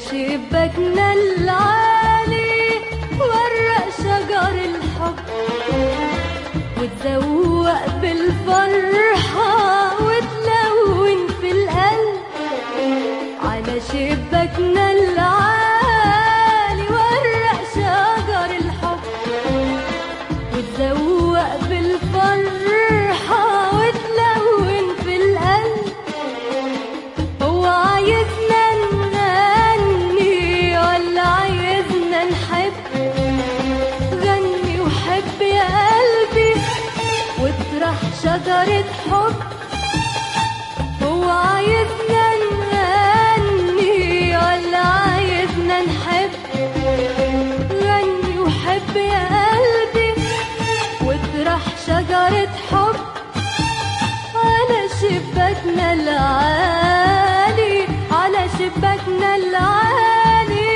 شباكنا العالي ورق شجر الحب وتزوق بالفرحة وتلون في القلب على شباكنا العالي ورق شجر الحب وتزوق بالفرحة وتلون في القلب هو عايزنا نغني ولا عايزنا نحب غني وحب يا قلبي واطرح شجرة حب هو عايزنا نغني ولا عايزنا نحب غني وحب يا قلبي واطرح شجرة حب على شباكنا العالي على شباكنا العالي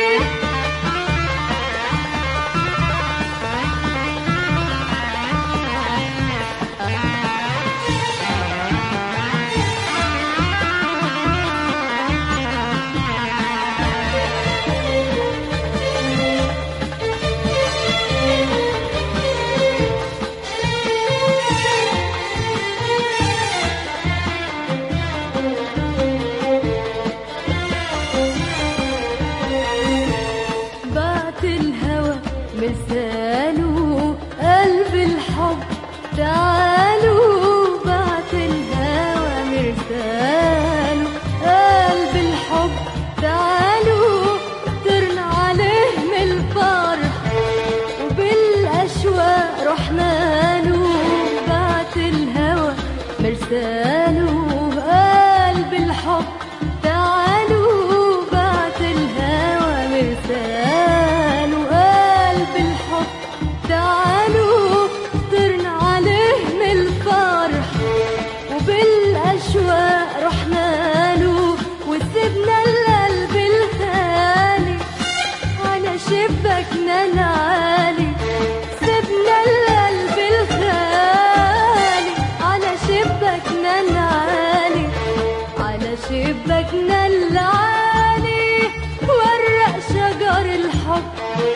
بعت الهوى مثاله قلب الحب تعالوا بعت الهوى مرساله قلب الحب تعالوا طرنا عليه من الفرح وبالأشواق رحنا له بعت الهوى مرساله قلب الحب تعالوا بعت الهوى مرساله قلب الحب تعالوا طرنا عليه من الفرح وبالأشواق رحنا له وسبنا القلب الخالي على شباكنا العالي سبنا القلب الخالي على شباكنا العالي على شباكنا العالي ورق شجر الحب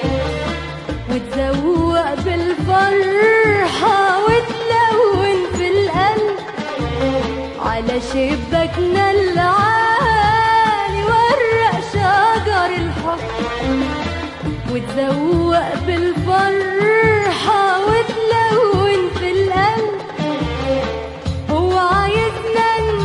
وتزوق بالفرحة وتلون في القلب على شباكنا العالي ورق شجر الحب وتزوق بالفرحة وتلون في القلب هو عايزنا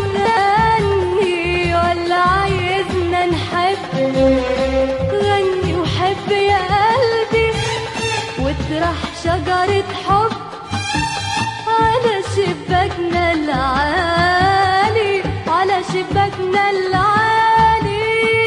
نغني ولا عايزنا نحب غني وحب يا قلبي واطرح شجرة حب على شباكنا العالي على شباكنا العالي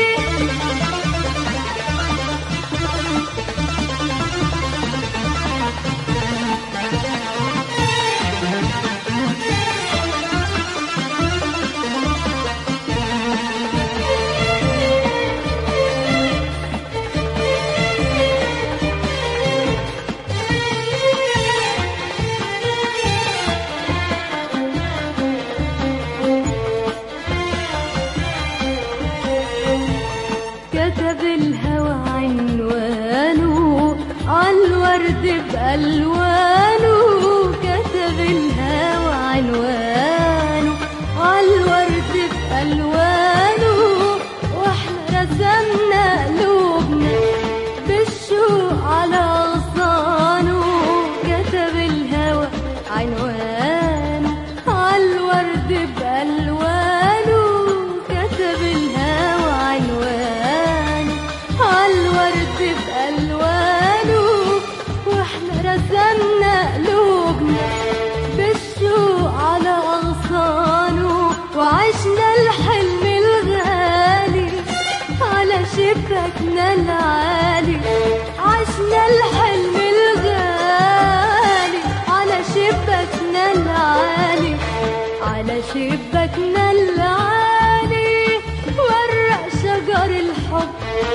كتب الهوى عنوانه عالورد بألوانه كتب الهوى عنوانه عالورد بألوانه واحنا رسمنا قلوبنا بالشوق على أغصانه كتب الهوى عنوانه عالورد بألوانه كتب الهوى عنوانه عالورد بألوانه واحنا رسمنا قلوبنا بالشوق على أغصانه وعشنا الحلم الغالي على شباكنا العالي عشنا الحلم الغالي على شباكنا العالي على شباكنا العالي ورق شجر الحب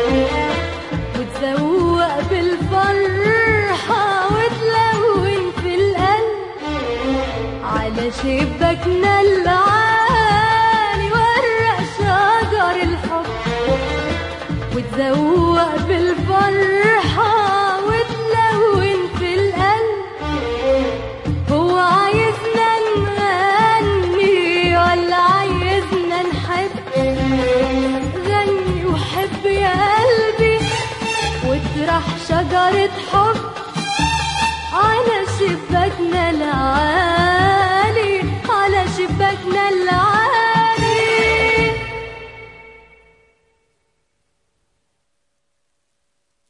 وتزوق بالفرحة وتلون في القلب على شباكنا العالي ورق شجر الحب تزوق بالفرحة وتلون في القلب هو عايزنا نغني ولا عايزنا نحب غني وحب يا قلبي واطرح شجرة حب